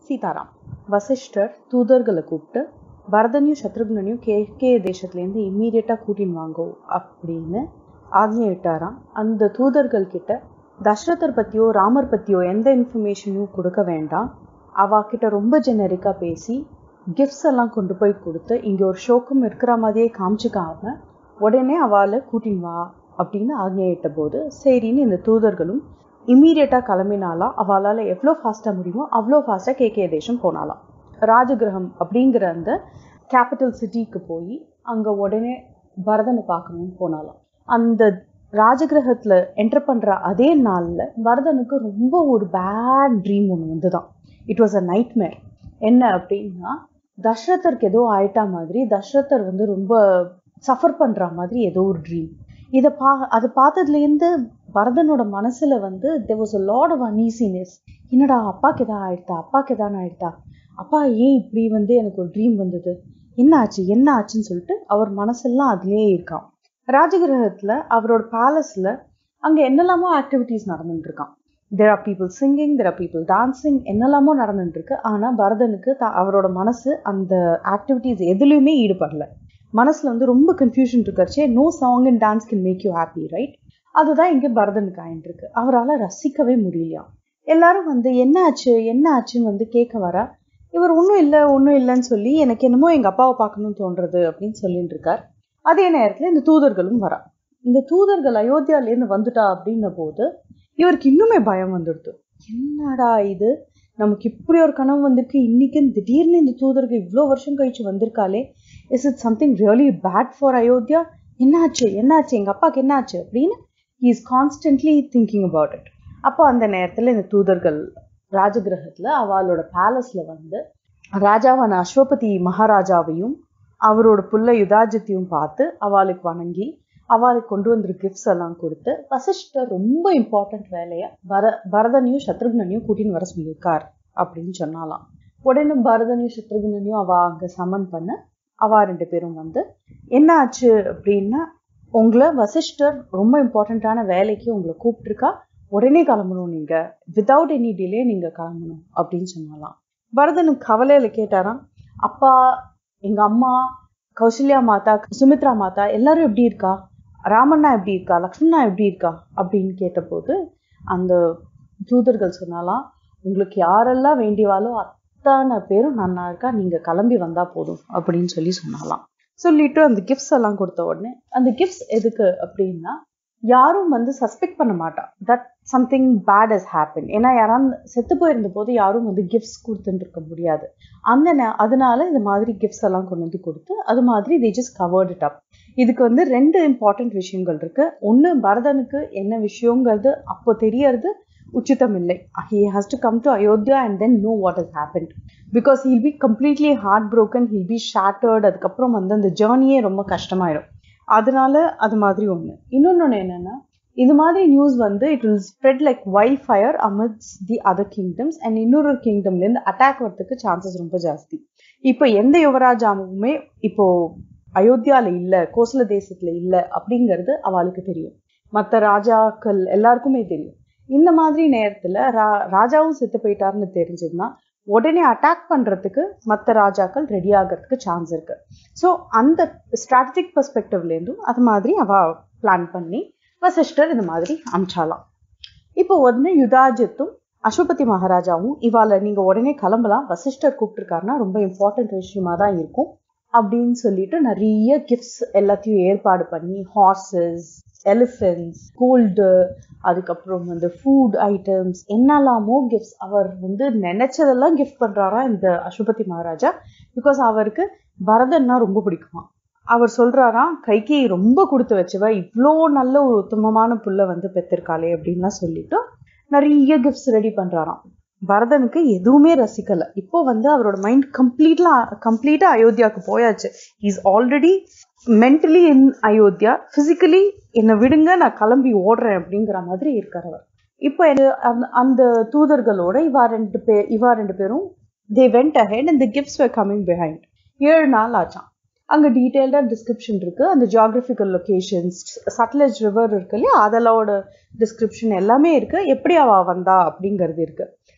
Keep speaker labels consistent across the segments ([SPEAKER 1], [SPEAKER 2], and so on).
[SPEAKER 1] சீதாராம் வசிஷ்டர் தூதர்களை கூப்பிட்டு பரதனையும் சத்ருக்னனையும் K K தேசத்துலேருந்து இம்மீடியட்டாக கூட்டின்னு வாங்கோ அப்படின்னு ஆக்ஞையிட்டாராம் அந்த தூதர்கள் கிட்ட தசரதர் பற்றியோ ராமர் பற்றியோ எந்த இன்ஃபர்மேஷனும் கொடுக்க வேண்டாம் அவா கிட்ட ரொம்ப ஜெனரிக்காக பேசி கிஃப்ட்ஸ் எல்லாம் கொண்டு போய் கொடுத்து இங்கே ஒரு ஷோக்கம் இருக்கிற மாதிரியே காமிச்சிக்காம உடனே அவளை கூட்டின்னு வா அப்படின்னு ஆக்ஞையிட்ட போது சரின்னு இந்த தூதர்களும் இம்மீடியட்டாக கிளம்பினாலாம் அவளால் எவ்வளோ ஃபாஸ்ட்டாக முடியுமோ அவ்வளோ ஃபாஸ்ட்டாக கே கே தேசம் போனாலாம் ராஜகிரகம் அப்படிங்கிற அந்த கேபிட்டல் சிட்டிக்கு போய் அங்கே உடனே பரதனை பார்க்கணும்னு போனாலாம் அந்த ராஜகிரகத்தில் என்டர் பண்ணுற அதே நாளில் பரதனுக்கு ரொம்ப ஒரு பேட் ட்ரீம் ஒன்று வந்துதான் இட் வாஸ் அ நைட்மேர் என்ன அப்படின்னா தஷ்ரதருக்கு ஏதோ ஆயிட்டா மாதிரி தஷ்ரதர் வந்து ரொம்ப சஃபர் பண்ணுற மாதிரி ஏதோ ஒரு ட்ரீம் இதை பா அதை பார்த்ததுலேருந்து பரதனோட மனசுல வந்து there was a lot of uneasiness என்னடா அப்பாக்கு எதா ஆயிடுதா அப்பாக்கு எதான ஆயிடுதா அப்பா ஏன் இப்படி வந்து எனக்கு ஒரு ட்ரீம் வந்தது என்ன ஆச்சு என்ன ஆச்சுன்னு சொல்லிட்டு அவர் மனசெல்லாம் அதுலேயே இருக்கான் ராஜகிரகத்துல அவரோட பேலஸ்ல அங்க என்னெல்லாமோ ஆக்டிவிட்டீஸ் நடந்துட்டு இருக்கான் there are people singing there are people dancing என்னெல்லாமோ நடந்துட்டு இருக்கு ஆனா பரதனுக்கு த அவரோட மனசு அந்த ஆக்டிவிட்டீஸ் எதுலையுமே ஈடுபடல மனசுல வந்து ரொம்ப கன்ஃபியூஷன் இருக்கறச்சே no song and dance can make you happy right அதுதான் இங்க பரதனுக்கு ஆயிட்டு இருக்கு அவரால் ரசிக்கவே முடியலையாம் எல்லாரும் வந்து என்ன ஆச்சு என்ன ஆச்சுன்னு வந்து கேட்க வரா இவர் ஒன்றும் இல்லை ஒன்றும் இல்லைன்னு சொல்லி எனக்கு என்னமோ எங்கள் அப்பாவை பார்க்கணும்னு தோன்றது அப்படின்னு சொல்லிட்டு இருக்கார் அதே நேரத்தில் இந்த தூதர்களும் வரா இந்த தூதர்கள் அயோத்தியாலேருந்து வந்துட்டா அப்படின்ன போது இவருக்கு இன்னுமே பயம் வந்துடுது என்னடா இது நமக்கு இப்படி ஒரு கனவு வந்திருக்கு இன்னைக்கு திடீர்னு இந்த தூதர்கள் இவ்வளோ வருஷம் கழிச்சு வந்திருக்காளே is it something really bad for Ayodhya என்னாச்சு என்னாச்சு எங்கள் அப்பாவுக்கு என்னாச்சு அப்படின்னு he is constantly thinking about it அப்போ அந்த நேரத்தில் இந்த தூதர்கள் ராஜகிரகத்தில் அவளோட பேலஸில் வந்து ராஜாவான அஸ்வபதி மகாராஜாவையும் அவரோட புள்ள யுதாஜித்தையும் பார்த்து அவளுக்கு வணங்கி அவளுக்கு கொண்டு வந்திரு கிஃப்ட்ஸ் எல்லாம் கொடுத்து வசிஷ்டர் ரொம்ப இம்பார்ட்டன்ட் வேலையை பர பரதனையும் சத்ருக்னனையும் கூட்டின்னு வர சொல்லியிருக்கார் அப்படின்னு சொன்னாலாம் உடனே பரதனையும் சத்ருக்னனையும் அவ அங்கே சமன் பண்ண அவ ரெண்டு பேரும் வந்து என்ன ஆச்சு அப்படின்னா உங்களை வசிஷ்டர் ரொம்ப இம்பார்ட்டண்ட்டான வேலைக்கு உங்களை கூப்பிட்டுருக்கா உடனே கிளம்பணும் நீங்க வித்தவுட் எனி டிலே நீங்க கிளம்பணும் அப்படின்னு சொன்னாலாம் பரதனுக்கு கவலையில கேட்டாராம் அப்பா எங்க அம்மா கௌசல்யா மாதா சுமித்ரா மாதா எல்லாரும் எப்படி இருக்கா ராமண்ணா எப்படி இருக்கா லக்ஷ்மணா எப்படி இருக்கா அப்படின்னு கேட்டபோது அந்த தூதர்கள் சொன்னாலாம் உங்களுக்கு யாரெல்லாம் வேண்டியவாலோ அத்தனை பேரும் நன்னா இருக்கா நீங்க கிளம்பி வந்தா போதும் அப்படின்னு சொல்லி சொன்னாலாம் சொல்லிட்டு அந்த கிஃப்ட்ஸ் எல்லாம் கொடுத்த உடனே அந்த கிஃப்ட்ஸ் எதுக்கு அப்படின்னா யாரும் வந்து சஸ்பெக்ட் பண்ண மாட்டா that something bad has happen ஏன்னா யாராவது செத்து போயிருந்த போது யாரும் வந்து கிஃப்ட்ஸ் கொடுத்துட்டு இருக்க முடியாது அந்த நே- அதனால இந்த மாதிரி கிஃப்ட்ஸ் எல்லாம் கொண்டு வந்து கொடுத்து அது மாதிரி they just covered it up இதுக்கு வந்து ரெண்டு இம்பார்ட்டன்ட் விஷயங்கள் இருக்கு ஒன்று பரதனுக்கு என்ன விஷயங்கிறது அப்போ தெரியறது உச்சிதம் இல்லை he has to come to Ayodhya and then no what has happen because he'll be completely heart broken he'll be shattered அதுக்கப்புறம் வந்து அந்த ஜேர்னியே ரொம்ப கஷ்டமாயிடும் அதனால அது மாதிரி ஒன்று இன்னொன்று என்னன்னா இது மாதிரி நியூஸ் வந்து it will spread like wild fire amidst the other kingdoms and இன்னொரு கிங்டம்லேருந்து அட்டாக் வரதுக்கு சான்சஸ் ரொம்ப ஜாஸ்தி இப்போ எந்த யுவராஜாமுமே இப்போ அயோத்தியால இல்லை கோசல தேசத்துல இல்லை அப்படிங்கிறது அவளுக்கு தெரியும் மற்ற ராஜாக்கள் எல்லாருக்குமே தெரியும் இந்த மாதிரி நேரத்துல ரா ராஜாவும் செத்து போயிட்டாருன்னு தெரிஞ்சதுன்னா உடனே அட்டாக் பண்றதுக்கு மற்ற ராஜாக்கள் ரெடி ஆகிறதுக்கு சான்ஸ் இருக்கு ஸோ அந்த ஸ்ட்ராட்டஜிக் பெர்ஸ்பெக்டிவ்லேருந்தும் அது மாதிரி அவ பிளான் பண்ணி வசிஷ்டர் இந்த மாதிரி அமிச்சாலாம் இப்போ உடனே யுதாஜித்தும் அஸ்வபதி மகாராஜாவும் இவாள நீங்க உடனே கிளம்பலாம் வசிஷ்டர் கூப்பிட்டுருக்காருன்னா ரொம்ப இம்பார்ட்டன்ட் விஷயமா தான் இருக்கும் அப்படின்னு சொல்லிட்டு நிறைய கிஃப்ட்ஸ் எல்லாத்தையும் ஏற்பாடு பண்ணி ஹார்சஸ் எலிஃபென்ட்ஸ் கோல்டு அதுக்கப்புறம் வந்து ஃபுட் ஐட்டம்ஸ் என்னெல்லாமோ கிஃப்ட்ஸ் அவர் வந்து நினைச்சதெல்லாம் கிஃப்ட் பண்றாரா இந்த அஸ்வபதி மகாராஜா பிகாஸ் அவருக்கு பரதன்னா ரொம்ப பிடிக்குமா அவர் சொல்றாராம் கைகி ரொம்ப கொடுத்து வச்சவ இவ்வளோ நல்ல ஒரு உத்தமமான புள்ள வந்து பெற்றிருக்காளே அப்படின்லாம் சொல்லிட்டு நிறைய கிஃப்ட்ஸ் ரெடி பண்றாராம் பரதனுக்கு எதுவுமே ரசிக்கல இப்போ வந்து அவரோட மைண்ட் கம்ப்ளீட்லா கம்ப்ளீட்டா அயோத்தியாவுக்கு போயாச்சு is already mentally in Ayodhya physically என்னை விடுங்க நான் கிளம்பி ஓடுறேன் அப்படிங்கிற மாதிரி இருக்கார் அவர் இப்போ என்ன- அந்த- அந்த தூதர்களோட இவா ரெண்டு பேர் இவா ரெண்டு பேரும் they went ahead and the gifts were coming behind ஏழு நாள் ஆச்சாம் அங்கே டீட்டெயில்டாக டிஸ்கிரிப்ஷன் இருக்கு அந்த ஜியாகிரபிக்கல் லொகேஷன்ஸ் சட்லஜ் ரிவர் இருக்கு இல்லையா அதெல்லாவோட டிஸ்கிரிப்ஷன் எல்லாமே இருக்கு எப்படி அவ வந்தா அப்படிங்கிறது இருக்கு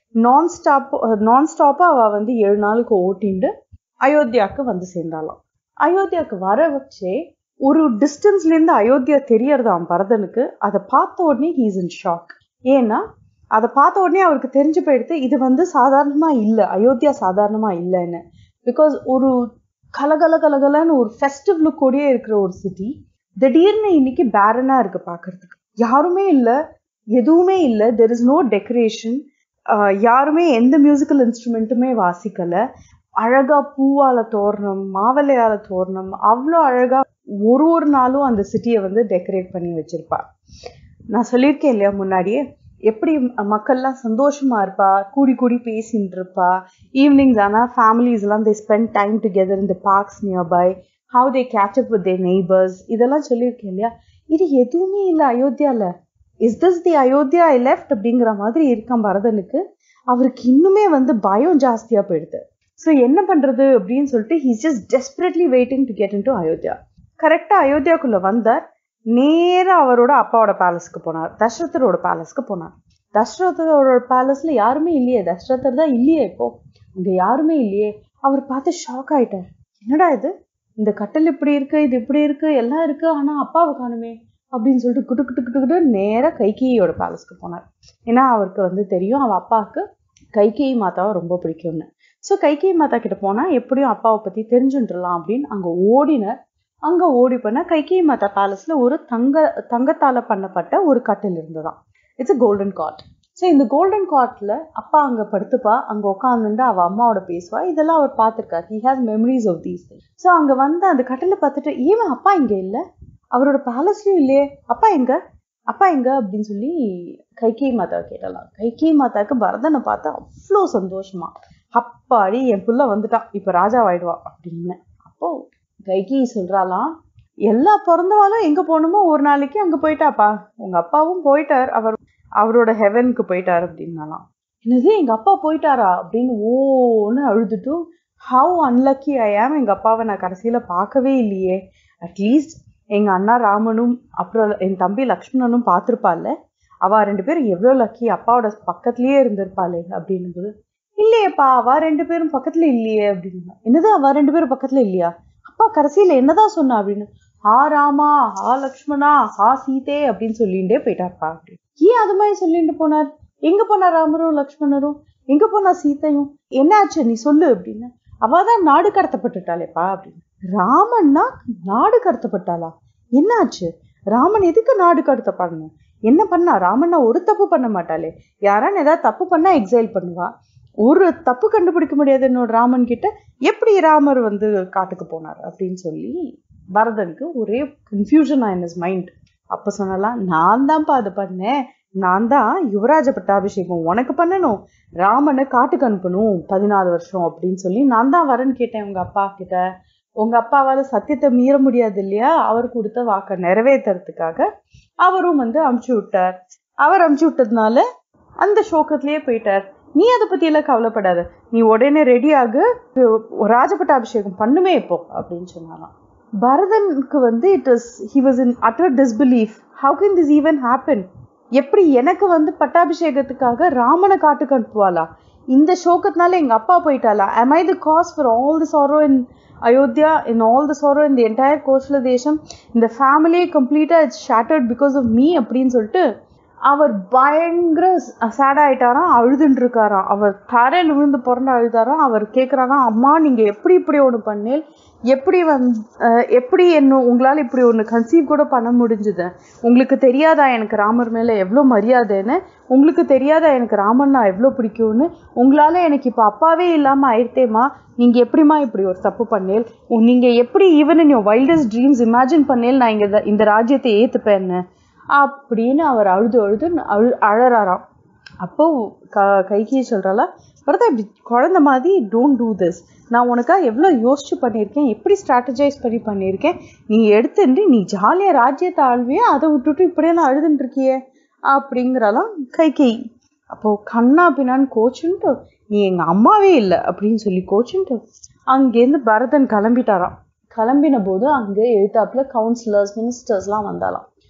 [SPEAKER 1] நான் ஸ்டாப் நான் ஸ்டாப்பாக அவள் வந்து ஏழு நாளுக்கு ஓட்டிண்டு அயோத்தியாவுக்கு வந்து சேர்ந்தாலாம் அயோத்தியாவுக்கு வர வச்சே ஒரு டிஸ்டன்ஸ்லேருந்து அயோத்தியா தெரியறதாம் பரதனுக்கு அதை பார்த்த உடனே ஹீஸ் இன் ஷாக் ஏன்னா அதை பார்த்த உடனே அவருக்கு தெரிஞ்சு போயிடுது இது வந்து சாதாரணமாக இல்லை அயோத்தியா சாதாரணமாக இல்லைன்னு பிகாஸ் ஒரு கலகல கலகலன்னு ஒரு ஃபெஸ்டிவ் லுக்கோடயே இருக்கிற ஒரு சிட்டி திடீர்னு இன்னைக்கு பேரனாக இருக்கு பார்க்கறதுக்கு யாருமே இல்லை எதுவுமே இல்லை தெர் இஸ் நோ டெக்கரேஷன் யாருமே எந்த மியூசிக்கல் இன்ஸ்ட்ருமெண்ட்டுமே வாசிக்கலை அழகா பூவால தோரணம் மாவளையால தோரணம் அவ்வளோ அழகா ஒரு ஒரு நாளும் அந்த சிட்டியை வந்து டெக்கரேட் பண்ணி வச்சிருப்பா நான் சொல்லியிருக்கேன் இல்லையா முன்னாடியே எப்படி மக்கள்லாம் சந்தோஷமா இருப்பா கூடி கூடி பேசின்னு இருப்பா ஈவினிங்ஸ் ஆனால் ஃபேமிலிஸ் எல்லாம் தே ஸ்பெண்ட் டைம் டுகெதர் இந்த parks nearby how they catch up with they neighbours இதெல்லாம் சொல்லியிருக்கேன் இல்லையா இது எதுவுமே இல்லை அயோத்தியால is this the Ayodhya I left அப்படிங்கிற மாதிரி இருக்கான் பரதனுக்கு அவருக்கு இன்னுமே வந்து பயம் ஜாஸ்தியா போயிடுது ஸோ என்ன பண்றது அப்படின்னு சொல்லிட்டு he's just desperately waiting to get in to Ayodhya கரெக்டாக அயோத்தியாக்குள்ள வந்தார் நேராக அவரோட அப்பாவோட பேலஸ்க்கு போனார் தசரதரோட பேலஸ்க்கு போனார் தசரதரோட பேலஸ்ல யாருமே இல்லையே தசரதர் தான் இல்லையே இப்போ அங்க யாருமே இல்லையே அவர் பார்த்து ஷாக் ஆயிட்டார் என்னடா இது இந்த கட்டல் இப்படி இருக்கு இது இப்படி இருக்கு எல்லாம் இருக்கு ஆனா அப்பாவை காணுமே அப்படின்னு சொல்லிட்டு குட்டு குட்டு குட்டு குட்டு நேராக கைகேயோட பேலஸ்க்கு போனார் ஏன்னா அவருக்கு வந்து தெரியும் அவ அப்பாவுக்கு கைகேயி மாதாவை ரொம்ப பிடிக்கும்னு ஸோ கைகேயி மாதா கிட்ட போனா எப்படியும் அப்பாவை பத்தி தெரிஞ்சுட்டுலாம் அப்படின்னு அங்க ஓடினார் அங்க ஓடி பண்ண கைகேயி மாதா பேலஸ்ல ஒரு தங்க தங்கத்தால பண்ணப்பட்ட ஒரு கட்டில் இருந்ததாம் it's a golden cot so இந்த கோல்டன் காட்ல அப்பா அங்க படுத்துப்பா அங்க உட்காந்துட்டு அவ அம்மாவோட பேசுவா இதெல்லாம் அவர் பார்த்திருக்காரு he has memories of these so அங்க வந்து அந்த கட்டில பார்த்துட்டு ஏன் அப்பா இங்க இல்லை அவரோட பேலஸ்லயும் இல்லையே அப்பா எங்க அப்பா எங்க அப்படின்னு சொல்லி கைகேயி மாதாவை கேட்டலாம் கைகேயி மாதாவுக்கு பரதனை பார்த்தா அவ்வளோ சந்தோஷமா அப்பாடி என் புள்ள வந்துட்டான் இப்ப ராஜாவாயிடுவா அப்படின்னு அப்போ கைகேயி சொல்றாலாம் எல்லா பிறந்தவாலும் எங்க போகணுமோ ஒரு நாளைக்கு அங்க போயிட்டாப்பா உங்க அப்பாவும் போயிட்டார் அவர் அவரோட ஹெவனுக்கு போயிட்டார் அப்படின்னாலாம் என்னது எங்க அப்பா போயிட்டாரா அப்படின்னு ஓன்னு அழுதுட்டு ஹவு அன்லக்கி ஐ ஆம் எங்க அப்பாவை நான் கடைசியில பார்க்கவே இல்லையே அட்லீஸ்ட் எங்க அண்ணா ராமனும் அப்புறம் என் தம்பி லக்ஷ்மணனும் பார்த்துருப்பாள்ல அவ ரெண்டு பேரும் எவ்வளோ லக்கி அப்பாவோட பக்கத்துலயே இருந்திருப்பாளே அப்படின்னும்போது இல்லையேப்பா அவ ரெண்டு பேரும் பக்கத்துல இல்லையே அப்படின்னு என்னது அவ ரெண்டு பேரும் பக்கத்துல இல்லையா அப்பா கடைசியில என்னதான் சொன்னா அப்படின்னு ஹா ராமா ஹா லக்ஷ்மணா ஹா சீதே அப்படின்னு சொல்லிட்டே போயிட்டார்ப்பா அப்படின்னு ஏன் அது மாதிரி சொல்லிட்டு போனார் எங்க போனா ராமரும் லக்ஷ்மணரும் எங்க போனா சீத்தையும் என்ன ஆச்சு நீ சொல்லு அப்படின்னு அவதான் நாடு கடத்தப்பட்டுட்டாளேப்பா அப்படின்னு ராமன்னா நாடு கடத்தப்பட்டாளா என்ன ஆச்சு ராமன் எதுக்கு நாடு கடத்தப்படணும் என்ன பண்ணா ராமன்னா ஒரு தப்பு பண்ண மாட்டாளே யாரான்னு ஏதாவது தப்பு பண்ணா எக்ஸைல் பண்ணுவா ஒரு தப்பு கண்டுபிடிக்க முடியாது என்னோட ராமன் கிட்ட எப்படி ராமர் வந்து காட்டுக்கு போனார் அப்படின்னு சொல்லி பரதனுக்கு ஒரே கன்ஃபியூஷன் ஆயின் இஸ் மைண்ட் அப்ப சொன்னலாம் நான் தான்ப்பா அதை பண்ணேன் நான் தான் யுவராஜ பட்டாபிஷேகம் உனக்கு பண்ணணும் ராமனை காட்டுக்கு அனுப்பணும் பதினாலு வருஷம் அப்படின்னு சொல்லி நான் தான் வரேன்னு கேட்டேன் உங்க அப்பா கிட்ட உங்க அப்பாவால சத்தியத்தை மீற முடியாது இல்லையா அவர் கொடுத்த வாக்கை நிறைவேற்றுறதுக்காக அவரும் வந்து அமுச்சு விட்டார் அவர் அமுச்சு விட்டதுனால அந்த சோகத்திலேயே போயிட்டார் நீ அதை பத்தி எல்லாம் கவலைப்படாத நீ உடனே ரெடி ஆகு ராஜபட்டாபிஷேகம் பண்ணுமே இப்போ அப்படின்னு சொன்னாராம் பரதனுக்கு வந்து it is he was in utter disbelief how can this even happen எப்படி எனக்கு வந்து பட்டாபிஷேகத்துக்காக ராமனை காட்டுக்கு அனுப்புவாளா இந்த சோகத்தினால எங்க அப்பா போயிட்டாளா am I the cause for all the sorrow in Ayodhya in all the sorrow in the entire கோஸ்ல தேசம் இந்த ஃபேமிலியே கம்ப்ளீட்டா it's shattered because of me அப்படின்னு சொல்லிட்டு அவர் பயங்கர சேட் ஆயிட்டாராம் அழுதுன்னு இருக்காராம் அவர் தரையில் விழுந்து பிறந்து அழுதாராம் அவர் கேட்குறாராம் அம்மா நீங்க எப்படி இப்படி ஒன்று பண்ணேன் எப்படி வந்து எப்படி என்ன உங்களால் இப்படி ஒன்று கன்சீவ் கூட பண்ண முடிஞ்சுது உங்களுக்கு தெரியாதா எனக்கு ராமர் மேலே எவ்வளோ மரியாதைன்னு உங்களுக்கு தெரியாதா எனக்கு ராமன்னா எவ்வளோ பிடிக்கும்னு உங்களால் எனக்கு இப்போ அப்பாவே இல்லாமல் ஆயிடுத்தேம்மா நீங்கள் எப்படிம்மா இப்படி ஒரு தப்பு பண்ணேல் நீங்கள் எப்படி even in your wildest dreams imagine பண்ணேல் நான் இங்கே இந்த ராஜ்யத்தை ஏற்றுப்பேன்னு அப்படின்னு அவர் அழுது அழுது அழு அழறாராம் அப்போ க கைகி சொல்கிறாளா பரதா இப்படி குழந்த மாதிரி டோன்ட் டூ திஸ் நான் உனக்காக எவ்வளோ யோசிச்சு பண்ணியிருக்கேன் எப்படி ஸ்ட்ராட்டஜைஸ் பண்ணி பண்ணியிருக்கேன் நீ எடுத்துட்டு நீ ஜாலியாக ராஜ்யத்தை ஆழ்வியே அதை விட்டுட்டு இப்படியெல்லாம் அழுதுன்னு இருக்கியே அப்படிங்கிறாலாம் கைகை அப்போ கண்ணா பின்னான்னு கோச்சுன்ட்டு நீ எங்கள் அம்மாவே இல்லை அப்படின்னு சொல்லி கோச்சுன்ட்டு அங்கேருந்து பரதன் கிளம்பிட்டாராம் கிளம்பின போது அங்கே எழுத்தாப்புல கவுன்சிலர்ஸ் மினிஸ்டர்ஸ்லாம் வந்தாலாம்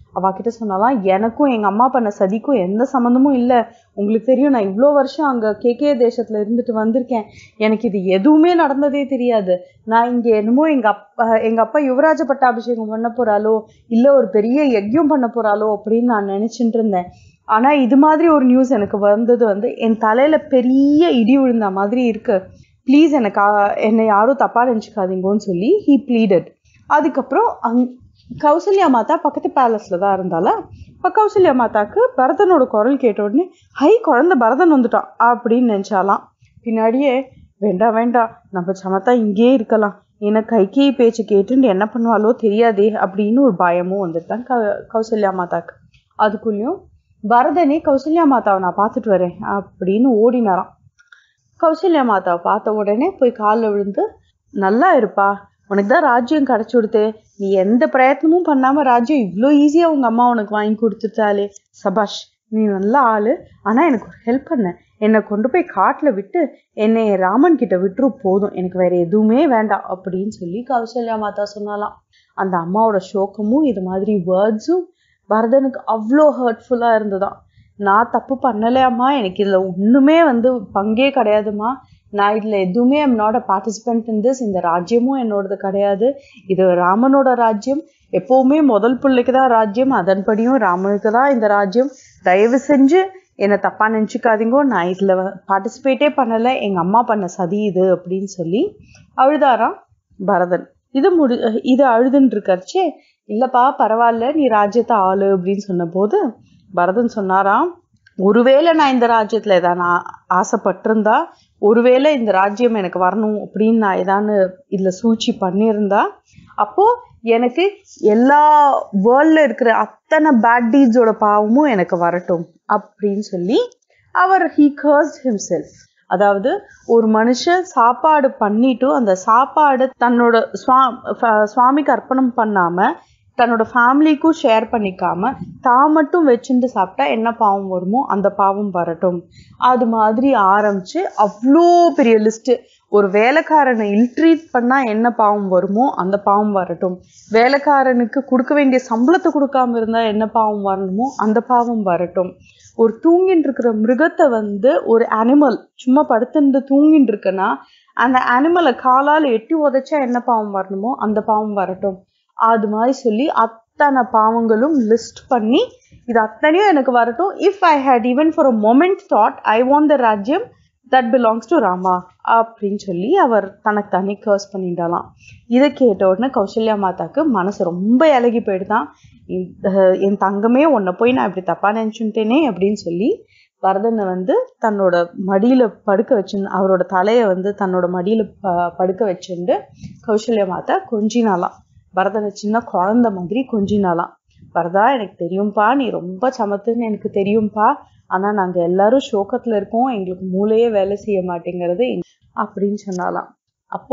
[SPEAKER 1] அவகிட்ட சொன்னாலாம் எனக்கும் எங்க அம்மா பண்ண சதிக்கும் எந்த சம்மந்தமும் இல்லை உங்களுக்கு தெரியும் நான் இவ்வளோ வருஷம் அங்க கேகே தேசத்துல இருந்துட்டு வந்திருக்கேன் எனக்கு இது எதுவுமே நடந்ததே தெரியாது நான் இங்க என்னமோ எங்க அப்பா எங்க அப்பா யுவராஜ பட்டாபிஷேகம் பண்ண போறாளோ இல்ல ஒரு பெரிய யஜ்யம் பண்ண போறாளோ அப்படின்னு நான் நினைச்சிட்டு இருந்தேன் ஆனா இது மாதிரி ஒரு நியூஸ் எனக்கு வந்தது வந்து என் தலையில பெரிய இடி விழுந்த மாதிரி இருக்கு ப்ளீஸ் எனக்கு ஆ- என்னை யாரும் தப்பா நினச்சிக்காதீங்கன்னு சொல்லி ஹீ ப்ளீடட் அதுக்கப்புறம் அங் கௌசல்யா மாதா பக்கத்து பேலஸ்ல தான் இருந்தால இப்போ கௌசல்யா மாதாக்கு பரதனோட குரல் கேட்ட உடனே ஹை குழந்தை பரதன் வந்துட்டான் அப்படின்னு நினைச்சாலாம் பின்னாடியே வேண்டாம் வேண்டாம் நம்ம சமத்தா இங்கேயே இருக்கலாம் எனக்கு கைகி பேச்சு கேட்டுன்னு என்ன பண்ணுவாளோ தெரியாதே அப்படின்னு ஒரு பயமும் வந்துட்டான் க கௌசல்யா மாதாக்கு அதுக்குள்ளேயும் பரதனே கௌசல்யா மாதாவை நான் பார்த்துட்டு வரேன் அப்படின்னு ஓடினாராம் கௌசல்யா மாதாவை பார்த்த உடனே போய் காலில் விழுந்து நல்லா இருப்பா உனக்கு தான் ராஜ்யம் கிடைச்சு கொடுத்தே நீ எந்த பிரயத்னமும் பண்ணாம ராஜ்யம் இவ்வளோ ஈஸியா உங்க அம்மா உனக்கு வாங்கி கொடுத்துட்டாலே சபாஷ் நீ நல்ல ஆளு ஆனா எனக்கு ஒரு ஹெல்ப் பண்ண என்னை கொண்டு போய் காட்டுல விட்டு என்னை ராமன் கிட்ட விட்டுரு போதும் எனக்கு வேற எதுவுமே வேண்டாம் அப்படின்னு சொல்லி கௌசல்யா மாதா சொன்னாலாம் அந்த அம்மாவோட சோகமும் இது மாதிரி வேர்ட்ஸும் பரதனுக்கு அவ்வளோ ஹர்ட்ஃபுல்லா இருந்ததாம் நான் தப்பு பண்ணலை அம்மா எனக்கு இதுல ஒண்ணுமே வந்து பங்கே கிடையாதும்மா நான் இதுல எதுவுமே I'm not a participant in this இந்த ராஜ்யமும் என்னோடது கிடையாது இது ராமனோட ராஜ்யம் எப்பவுமே முதல் பிள்ளைக்கு தான் ராஜ்யம் அதன்படியும் ராமனுக்கு தான் இந்த ராஜ்யம் தயவு செஞ்சு என்னை தப்பா நினச்சிக்காதீங்கோ நான் இதுல பார்ட்டிசிபேட்டே பண்ணல எங்க அம்மா பண்ண சதி இது அப்படின்னு சொல்லி அழுதாராம் பரதன் இது முடி இது அழுதுன்னு இருக்கறச்சே இல்லப்பா பரவாயில்ல நீ ராஜ்யத்தை ஆளு அப்படின்னு சொன்னபோது பரதன் சொன்னாராம் ஒருவேளை நான் இந்த ராஜ்யத்துல ஏதாவது நான் ஆசைப்பட்டிருந்தா ஒருவேளை இந்த ராஜ்யம் எனக்கு வரணும் அப்படின்னு நான் ஏதானு இதுல சூழ்ச்சி பண்ணியிருந்தா அப்போ எனக்கு எல்லா வேர்ல்ட்ல இருக்கிற அத்தனை பேட் டீட்ஸோட பாவமும் எனக்கு வரட்டும் அப்படின்னு சொல்லி அவர் ஹீ கர்ஸ்ட் himself அதாவது ஒரு மனுஷன் சாப்பாடு பண்ணிட்டு அந்த சாப்பாடு தன்னோட சுவா ஃப- சுவாமிக்கு அர்ப்பணம் பண்ணாம தன்னோட ஃபேமிலிக்கும் ஷேர் பண்ணிக்காம தான் மட்டும் வச்சுட்டு சாப்பிட்டா என்ன பாவம் வருமோ அந்த பாவம் வரட்டும் அது மாதிரி ஆரம்பிச்சு அவ்வளோ பெரிய லிஸ்ட் ஒரு வேலைக்காரனை இல்ட்ரீட் பண்ணா என்ன பாவம் வருமோ அந்த பாவம் வரட்டும் வேலைக்காரனுக்கு கொடுக்க வேண்டிய சம்பளத்தை கொடுக்காம இருந்தா என்ன பாவம் வரணுமோ அந்த பாவம் வரட்டும் ஒரு தூங்கிட்டு இருக்கிற மிருகத்தை வந்து ஒரு அனிமல் சும்மா படுத்துட்டு தூங்கிட்டு இருக்குன்னா அந்த அனிமலை காலால் எட்டி உதைச்சா என்ன பாவம் வரணுமோ அந்த பாவம் வரட்டும் அது மாதிரி சொல்லி அத்தனை பாவங்களும் லிஸ்ட் பண்ணி இது அத்தனையும் எனக்கு வரட்டும் if I had even for a moment thought I want the ராஜ்யம் தட் பிலாங்ஸ் டு ராமா அப்படின்னு சொல்லி அவர் தனக்கு தனி கர்ஸ் பண்ணிட்டாலாம் இதை கேட்ட உடனே கௌசல்யா மாதாக்கு மனசு ரொம்ப இலகி போயிடுதான் இந்த- என் தங்கமே உன்னை போய் நான் இப்படி தப்பா நினைச்சுட்டேனே அப்படின்னு சொல்லி பரதனை வந்து தன்னோட மடியில படுக்க வச்சு அவரோட தலையை வந்து தன்னோட மடியில ப- படுக்க வச்சுண்டு கௌசல்யா மாதா கொஞ்சினாலாம் பரதனை சின்ன குழந்தை மாதிரி கொஞ்சினாலாம் பரதா எனக்கு தெரியும்பா நீ ரொம்ப சமத்துன்னு எனக்கு தெரியும்பா ஆனா நாங்க எல்லாரும் சோகத்துல இருக்கோம் எங்களுக்கு மூளையே வேலை செய்ய மாட்டேங்கிறது எங்க- அப்படின்னு சொன்னாலாம் அப்போ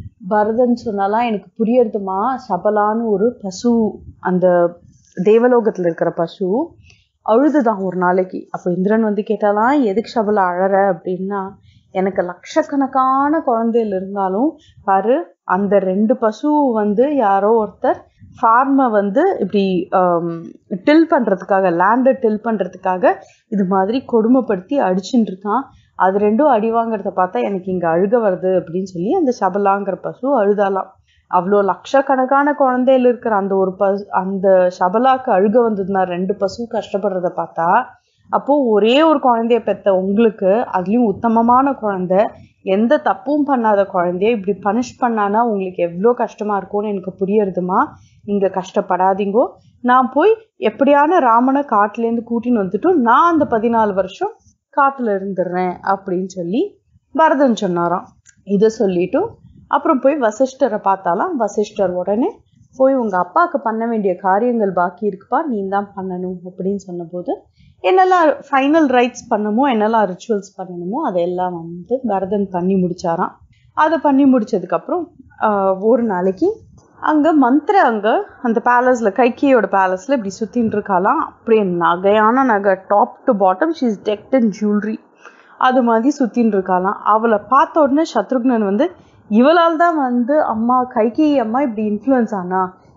[SPEAKER 1] பரதன் சொன்னாலாம் எனக்கு புரியறதுமா சபலான்னு ஒரு பசு அந்த தேவலோகத்துல இருக்கிற பசு அழுதுதான் ஒரு நாளைக்கு அப்போ இந்திரன் வந்து கேட்டாலாம் எதுக்கு சபலா அழற அப்படின்னா எனக்கு லட்சக்கணக்கான குழந்தைகள் இருந்தாலும் பாரு அந்த ரெண்டு பசு வந்து யாரோ ஒருத்தர் ஃபார்மை வந்து இப்படி டில் பண்றதுக்காக லேண்டை டில் பண்றதுக்காக இது மாதிரி கொடுமைப்படுத்தி அடிச்சுட்டு இருக்கான் அது ரெண்டும் அடி வாங்குறத பார்த்தா எனக்கு இங்க அழுக வருது அப்படின்னு சொல்லி அந்த சபலாங்கிற பசு அழுதாலாம் அவ்வளோ லட்சக்கணக்கான குழந்தைகள் இருக்கிற அந்த ஒரு பசு அந்த சபலாக்கு அழுக வந்ததுன்னா ரெண்டு பசு கஷ்டப்படுறத பார்த்தா அப்போ ஒரே ஒரு குழந்தைய பெத்த உங்களுக்கு அதுலயும் உத்தமமான குழந்தை எந்த தப்பும் பண்ணாத குழந்தைய இப்படி பனிஷ் பண்ணானா உங்களுக்கு எவ்வளோ கஷ்டமா இருக்கும்னு எனக்கு புரியறதுமா நீங்க கஷ்டப்படாதீங்கோ நான் போய் எப்படியான ராமனை காட்டுலேருந்து கூட்டின்னு வந்துட்டு நான் அந்த பதினாலு வருஷம் காட்டுல இருந்துடுறேன் அப்படின்னு சொல்லி பரதன் சொன்னாராம் இதை சொல்லிட்டு அப்புறம் போய் வசிஷ்டரை பார்த்தாலாம் வசிஷ்டர் உடனே போய் உங்க அப்பாவுக்கு பண்ண வேண்டிய காரியங்கள் பாக்கி இருக்குப்பா நீ தான் பண்ணணும் அப்படின்னு சொன்னபோது என்னெல்லாம் ஃபைனல் ரைட்ஸ் பண்ணணுமோ என்னெல்லாம் ரிச்சுவல்ஸ் பண்ணணுமோ அதெல்லாம் வந்து பரதன் பண்ணி முடிச்சாராம் அதை பண்ணி முடிச்சதுக்கப்புறம் ஆஹ், ஒரு நாளைக்கு அங்க மந்திர அங்க அந்த பேலஸ்ல கைக்கியோட பேலஸ்ல இப்படி சுத்தின்னு இருக்காளாம் அப்படியே நகையான நகை top to bottom she is decked in jewellery அது மாதிரி சுத்தின்னு இருக்காளாம் அவளை பார்த்த உடனே சத்ருக்னன் வந்து இவளால் தான் வந்து அம்மா கைகேயி அம்மா இப்படி இன்ஃப்ளூயன்ஸ் ஆனா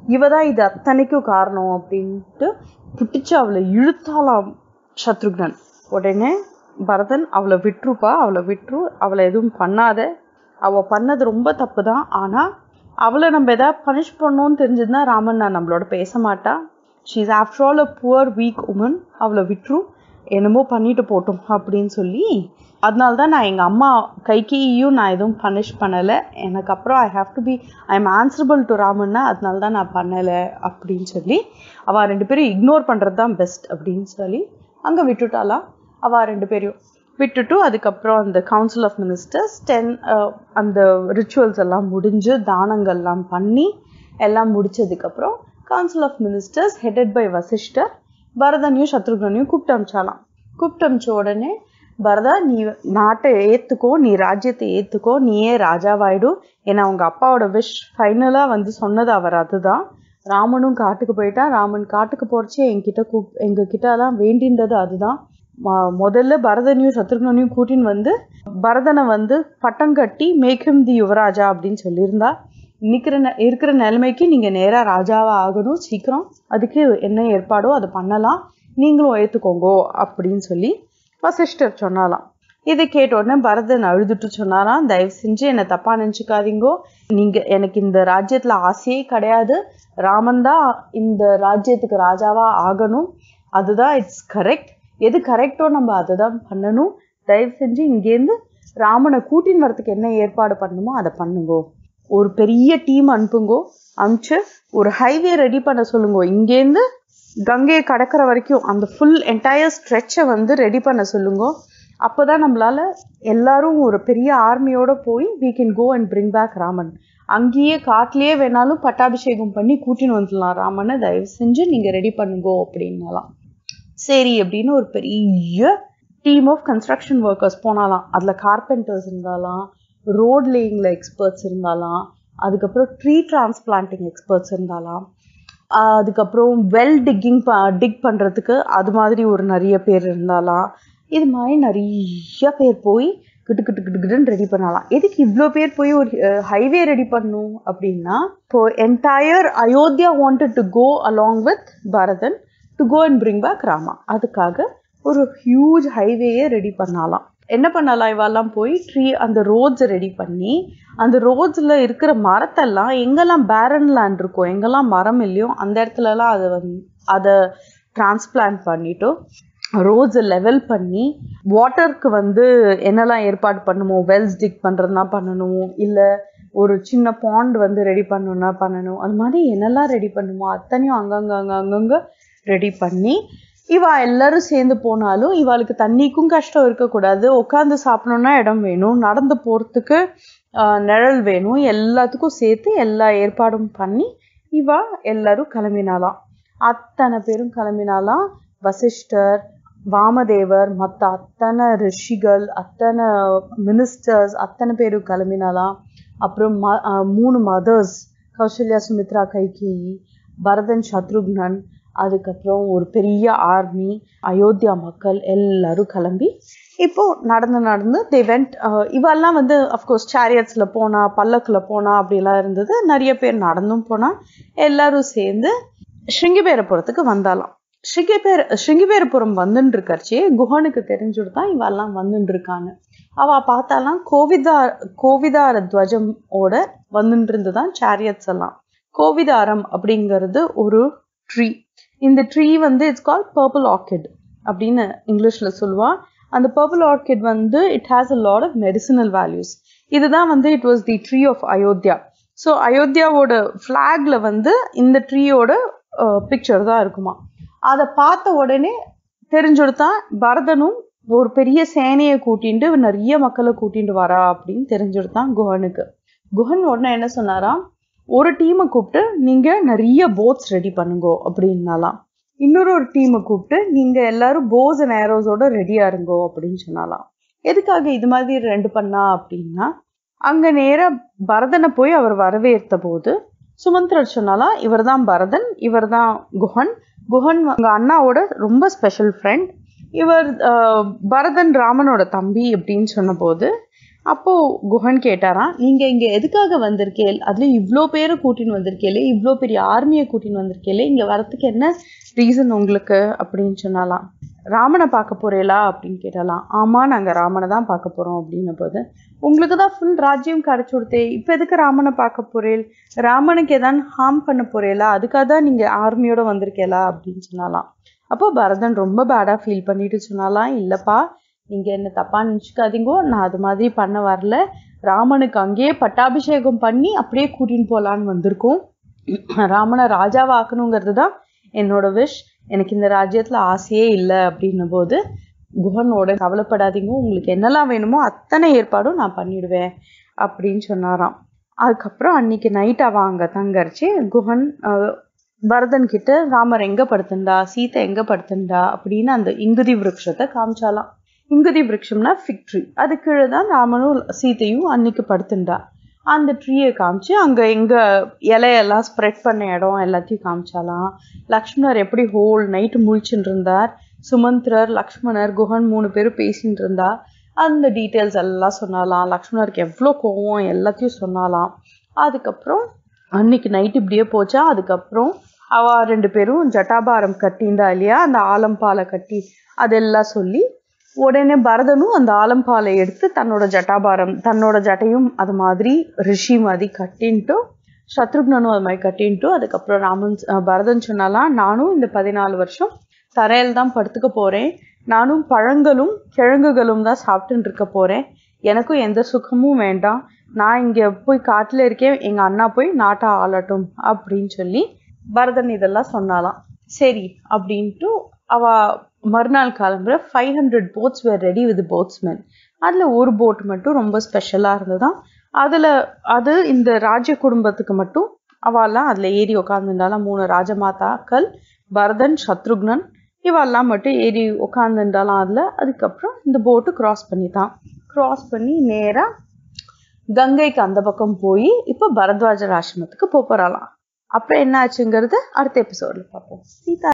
[SPEAKER 1] இவ தான் இது அத்தனைக்கும் காரணம் அப்படின்ட்டு புட்டிச்சு அவளை இழுத்தாலாம் சத்ருக்னன் உடனே பரதன் அவளை விட்டுருப்பா அவளை விட்டுரு அவளை எதுவும் பண்ணாத அவள் பண்ணது ரொம்ப தப்பு தான் ஆனால் அவளை நம்ம எதாவது பனிஷ் பண்ணோன்னு தெரிஞ்சதுன்னா ராமன் நான் நம்மளோட பேச மாட்டா she is after all a poor weak woman அவளை விட்டுரு என்னமோ பண்ணிட்டு போட்டோம் அப்படின்னு சொல்லி அதனால தான் நான் எங்கள் அம்மா கைக்கியும் நான் எதுவும் பனிஷ் பண்ணலை எனக்கு அப்புறம் I have to be I am answerable to ராமன்னா அதனால தான் நான் பண்ணலை அப்படின்னு சொல்லி அவள் ரெண்டு பேரும் இக்னோர் பண்ணுறது தான் பெஸ்ட் அப்படின்னு சொல்லி அங்கே விட்டுட்டாலாம் அவள் ரெண்டு பேரையும் விட்டுட்டு அதுக்கப்புறம் அந்த கவுன்சில் ஆஃப் மினிஸ்டர்ஸ் டென் அந்த ரிச்சுவல்ஸ் எல்லாம் முடிஞ்சு தானங்கள்லாம் பண்ணி எல்லாம் முடிச்சதுக்கப்புறம் council of ministers headed by Vasishtar பரதனையும் சத்ருகனையும் கூப்பிட்டு அமிச்சாலாம் கூப்பிட்டு அமிச்ச உடனே பரதா நீ நாட்டை ஏற்றுக்கோ நீ ராஜ்யத்தை ஏற்றுக்கோ நீயே ராஜாவாயிடும் ஏன்னா அவங்க அப்பாவோட விஷ் ஃபைனலாக வந்து சொன்னது அவர் அதுதான் ராமனும் காட்டுக்கு போயிட்டா ராமன் காட்டுக்கு போறச்சே என்கிட்ட கூப் எங்ககிட்டலாம் வேண்டின்றது அதுதான் முதல்ல பரதனையும் சத்ருகனையும் கூட்டின்னு வந்து பரதனை வந்து பட்டம் கட்டி மேகம் தி யுவராஜா அப்படின்னு சொல்லியிருந்தா நிற்கிற இருக்கிற நிலைமைக்கு நீங்கள் நேராக ராஜாவாக ஆகணும் சீக்கிரம் அதுக்கு என்ன ஏற்பாடோ அதை பண்ணலாம் நீங்களும் ஏற்றுக்கோங்கோ அப்படின்னு சொல்லி வசிஷ்டர் சொன்னாலாம் இதை கேட்ட உடனே பரதன் அழுதுட்டு சொன்னாராம் தயவு செஞ்சு என்னை தப்பா நினச்சிக்காதீங்கோ நீங்க எனக்கு இந்த ராஜ்யத்துல ஆசையே கிடையாது ராமன் தான் இந்த ராஜ்யத்துக்கு ராஜாவா ஆகணும் அதுதான் இட்ஸ் கரெக்ட் எது கரெக்டோ நம்ம அதை தான் பண்ணணும் தயவு செஞ்சு இங்கேருந்து ராமனை கூட்டின்னு வரத்துக்கு என்ன ஏற்பாடு பண்ணணுமோ அதை பண்ணுங்கோ ஒரு பெரிய டீம் அனுப்புங்கோ அனுப்பிச்சு ஒரு ஹைவே ரெடி பண்ண சொல்லுங்க இங்கேருந்து கங்கையை கடக்கிற வரைக்கும் அந்த ஃபுல் என்டையர் ஸ்ட்ரெச்சை வந்து ரெடி பண்ண சொல்லுங்க அப்போதான் நம்மளால எல்லாரும் ஒரு பெரிய ஆர்மியோட போய் we can go and bring back Raman அங்கேயே காட்டிலேயே வேணாலும் பட்டாபிஷேகம் பண்ணி கூட்டின்னு வந்துடலாம் ராமனை தயவு செஞ்சு நீங்க ரெடி பண்ணுங்கோ அப்படின்னாலாம் சரி அப்படின்னு ஒரு பெரிய டீம் ஆஃப் கன்ஸ்ட்ரக்ஷன் ஒர்க்கர்ஸ் போனாலாம் அதில் கார்பெண்டர்ஸ் இருந்தாலாம் ரோட் லேயிங்கில் எக்ஸ்பர்ட்ஸ் இருந்தாலாம் அதுக்கப்புறம் ட்ரீ டிரான்ஸ்பிளான்டிங் எக்ஸ்பர்ட்ஸ் இருந்தாலாம் அதுக்கப்புறம் வெல் டிக்கிங் ப டிக் பண்ணுறதுக்கு அது மாதிரி ஒரு நிறைய பேர் இருந்தாலாம் இது மாதிரி நிறைய பேர் போய் கிட்டு கிட்டு கிட்டு கிட்டுன்னு ரெடி பண்ணலாம் எதுக்கு இவ்வளோ பேர் போய் ஒரு ஹைவே ரெடி பண்ணும் அப்படின்னா இப்போ entire Ayodhya wanted to go along with Bharatan to go and bring back Rama அதுக்காக ஒரு ஹியூஜ் ஹைவேயை ரெடி பண்ணலாம் என்ன பண்ணலாம் இவெல்லாம் போய் ட்ரீ அந்த ரோட்ஸை ரெடி பண்ணி அந்த ரோட்ஸில் இருக்கிற மரத்தெல்லாம் எங்கெல்லாம் பேரன் லேண்ட் இருக்கோ எங்கெல்லாம் மரம் இல்லையோ அந்த இடத்துலலாம் அதை வந்து அதை டிரான்ஸ்பிளான்ட் பண்ணிட்டு ரோட்ஸை லெவல் பண்ணி வாட்டருக்கு வந்து என்னெல்லாம் ஏற்பாடு பண்ணுமோ வெல்ஸ் டிக் பண்ணுறதுனா பண்ணணும் இல்லை ஒரு சின்ன பாண்ட் வந்து ரெடி பண்ணணும்னா பண்ணணும் அது மாதிரி என்னெல்லாம் ரெடி பண்ணுமோ அத்தனையும் அங்கங்க அங்க அங்கங்க ரெடி பண்ணி இவா எல்லாரும் சேர்ந்து போனாலும் இவாளுக்கு தண்ணிக்கும் கஷ்டம் இருக்கக்கூடாது உட்காந்து சாப்பிடணும்னா இடம் வேணும் நடந்து போகிறதுக்கு நிழல் வேணும் எல்லாத்துக்கும் சேர்த்து எல்லா ஏற்பாடும் பண்ணி இவா எல்லாரும் கிளம்பினாலாம் அத்தனை பேரும் கிளம்பினாலாம் வசிஷ்டர் வாமதேவர் மற்ற அத்தனை ரிஷிகள் அத்தனை மினிஸ்டர்ஸ் அத்தனை பேரும் கிளம்பினாலாம் அப்புறம் ம மூணு மதர்ஸ் கௌசல்யா சுமித்ரா கைகேயி பரதன் சத்ருக்னன் அதுக்கப்புறம் ஒரு பெரிய ஆர்மி அயோத்தியா மக்கள் எல்லாரும் கிளம்பி இப்போ நடந்து நடந்து தே வெண்ட் இவெல்லாம் வந்து அஃப்கோர்ஸ் சேரியட்ஸில் போனா பல்லக்கில் போனா அப்படிலாம் இருந்தது நிறைய பேர் நடந்தும் போனா எல்லாரும் சேர்ந்து ஸ்ருங்கிபேரபுரத்துக்கு வந்தாலாம் ஸ்ருங்கிபேர் ஸ்ருங்கிபேரபுரம் வந்துட்டு இருக்கறச்சே குஹனுக்கு தெரிஞ்சுட்டு தான் இவெல்லாம் வந்துட்டு இருக்காங்க அவ பார்த்தாலாம் கோவிதா கோவிதார துவஜமோட வந்துட்டு இருந்துதான் சேரியட்ஸ் எல்லாம் கோவிதாரம் அப்படிங்கிறது ஒரு ட்ரீ இந்த ட்ரீ வந்து இட்ஸ் கால் பர்பிள் ஆர்கிட் அப்படின்னு இங்கிலீஷ்ல சொல்லுவா அந்த பர்பிள் ஆர்கிட் வந்து it has a lot of medicinal values இதுதான் வந்து it was the tree of Ayodhya so அயோத்தியாவோட ஃப்ளாக்ல வந்து இந்த ட்ரீயோட பிக்சர் தான் இருக்குமா அதை பார்த்த உடனே தெரிஞ்சுடுத்தான் பரதனும் ஒரு பெரிய சேனையை கூட்டிட்டு நிறைய மக்களை கூட்டிட்டு வரா அப்படின்னு தெரிஞ்சுடுத்தான் குஹனுக்கு குஹன் உடனே என்ன சொன்னாராம் ஒரு டீமை கூப்பிட்டு நீங்க நிறைய போட்ஸ் ரெடி பண்ணுங்கோ அப்படின்னாலாம் இன்னொரு ஒரு டீமை கூப்பிட்டு நீங்க எல்லாரும் போஸ் அண்ட் ஏரோஸோட ரெடியா இருங்கோ அப்படின்னு சொன்னாலாம் எதுக்காக இது மாதிரி ரெண்டு பண்ணா அப்படின்னா அங்க நேரா பரதனை போய் அவர் வரவேற்த்த போது சுமந்திரர் சொன்னாலாம் இவர் தான் பரதன் இவர் தான் குஹன் குஹன் உங்க அண்ணாவோட ரொம்ப ஸ்பெஷல் ஃப்ரெண்ட் இவர் பரதன் ராமனோட தம்பி அப்படின்னு சொன்னபோது அப்போ குஹன் கேட்டாராம் நீங்க இங்க எதுக்காக வந்திருக்கேள் அதுலயும் இவ்வளோ பேரை கூட்டின்னு வந்திருக்கேளே இவ்வளோ பெரிய ஆர்மியை கூட்டின்னு வந்திருக்கேளே இங்க வரத்துக்கு என்ன ரீசன் உங்களுக்கு அப்படின்னு சொன்னாலாம் ராமனை பார்க்க போறீங்களா அப்படின்னு கேட்டாலாம் ஆமா நாங்க ராமனை தான் பார்க்க போறோம் அப்படின்ன போது உங்களுக்கு தான் ஃபுல் ராஜ்யம் கிடைச்சு கொடுத்தே இப்போ எதுக்கு ராமனை பார்க்க போறேள் ராமனுக்கு ஏதாவது ஹார்ம் பண்ண போறீங்களா அதுக்காக தான் நீங்க ஆர்மியோட வந்திருக்கேளா அப்படின்னு சொன்னாலாம் அப்போ பரதன் ரொம்ப பேடா ஃபீல் பண்ணிட்டு சொன்னாலாம் இல்லப்பா நீங்க என்ன தப்பா நினச்சிக்காதீங்கோ நான் அது மாதிரி பண்ண வரல ராமனுக்கு அங்கேயே பட்டாபிஷேகம் பண்ணி அப்படியே கூட்டின்னு போலான்னு வந்திருக்கோம் ராமனை ராஜாவாக்கணுங்கிறது தான் என்னோட விஷ் எனக்கு இந்த ராஜ்யத்துல ஆசையே இல்லை அப்படின்னும் போது குஹனோட கவலைப்படாதீங்க உங்களுக்கு என்னெல்லாம் வேணுமோ அத்தனை ஏற்பாடும் நான் பண்ணிடுவேன் அப்படின்னு சொன்னாராம் அதுக்கப்புறம் அன்னைக்கு நைட் அவன் அங்கே தங்கரிச்சு குஹன் அஹ், பரதன் கிட்ட ராமர் எங்க படுத்துண்டா சீதை எங்க படுத்துண்டா அப்படின்னு அந்த இங்குதி விருட்சத்தை காமிச்சாலாம் இங்குதி விருட்சம்னா ஃபிக் ட்ரீ அது கீழே தான் ராமனும் சீதையும் அன்னைக்கு படுத்துண்டா அந்த ட்ரீயை காமிச்சு அங்க எங்க இலையெல்லாம் ஸ்ப்ரெட் பண்ண இடம் எல்லாத்தையும் காமிச்சாலாம் லக்ஷ்மணர் எப்படி ஹோல் நைட்டு முழிச்சுட்டு இருந்தார் சுமந்திரர் லக்ஷ்மணர் குஹன் மூணு பேரும் பேசிட்டு இருந்தா அந்த டீட்டெயில்ஸ் எல்லாம் சொன்னாலாம் லக்ஷ்மணருக்கு எவ்வளோ கோவம் எல்லாத்தையும் சொன்னாலாம் அதுக்கப்புறம் அன்னைக்கு நைட் இப்படியே போச்சா அதுக்கப்புறம் அவ ரெண்டு பேரும் ஜட்டாபாரம் கட்டிண்டா இல்லையா அந்த ஆலம்பாலை கட்டி அதெல்லாம் சொல்லி உடனே பரதனும் அந்த ஆலம்பாலை எடுத்து தன்னோட ஜட்டாபாரம் தன்னோட ஜட்டையும் அது மாதிரி ரிஷி மாதிரி கட்டின்ட்டு சத்ருக்னனும் அது மாதிரி கட்டின்ட்டு அதுக்கப்புறம் ராமன் அஹ் பரதன் சொன்னாலாம் நானும் இந்த பதினாலு வருஷம் தரையில் தான் படுத்துக்க போறேன் நானும் பழங்களும் கிழங்குகளும் தான் சாப்பிட்டுட்டு இருக்க போறேன் எனக்கும் எந்த சுகமும் வேண்டாம் நான் இங்க போய் காட்டுல இருக்கேன் எங்க அண்ணா போய் நாட்டை ஆளட்டும் அப்படின்னு சொல்லி பரதன் இதெல்லாம் சொன்னாலாம் சரி அப்படின்ட்டு அவ மறுநாள் கிளம்புற five hundred boats were ready with boatsmen அதில் ஒரு போட் மட்டும் ரொம்ப ஸ்பெஷலாக இருந்ததாம் அதில் அது இந்த ராஜ குடும்பத்துக்கு மட்டும் அவெல்லாம் அதில் ஏறி உட்காந்துருந்தாலும் மூணு ராஜமாதாக்கள் பரதன் சத்ருக்னன் இவெல்லாம் மட்டும் ஏறி உட்காந்துருந்தாலும் அதில் அதுக்கப்புறம் இந்த போட்டு கிராஸ் பண்ணித்தான் கிராஸ் பண்ணி நேராக கங்கைக்கு அந்த பக்கம் போய் இப்போ பரத்வாஜர் ஆசிரமத்துக்கு போக போறாளாம் அப்புறம் என்ன ஆச்சுங்கிறது அடுத்த எபிசோட்ல பார்ப்போம் சீதா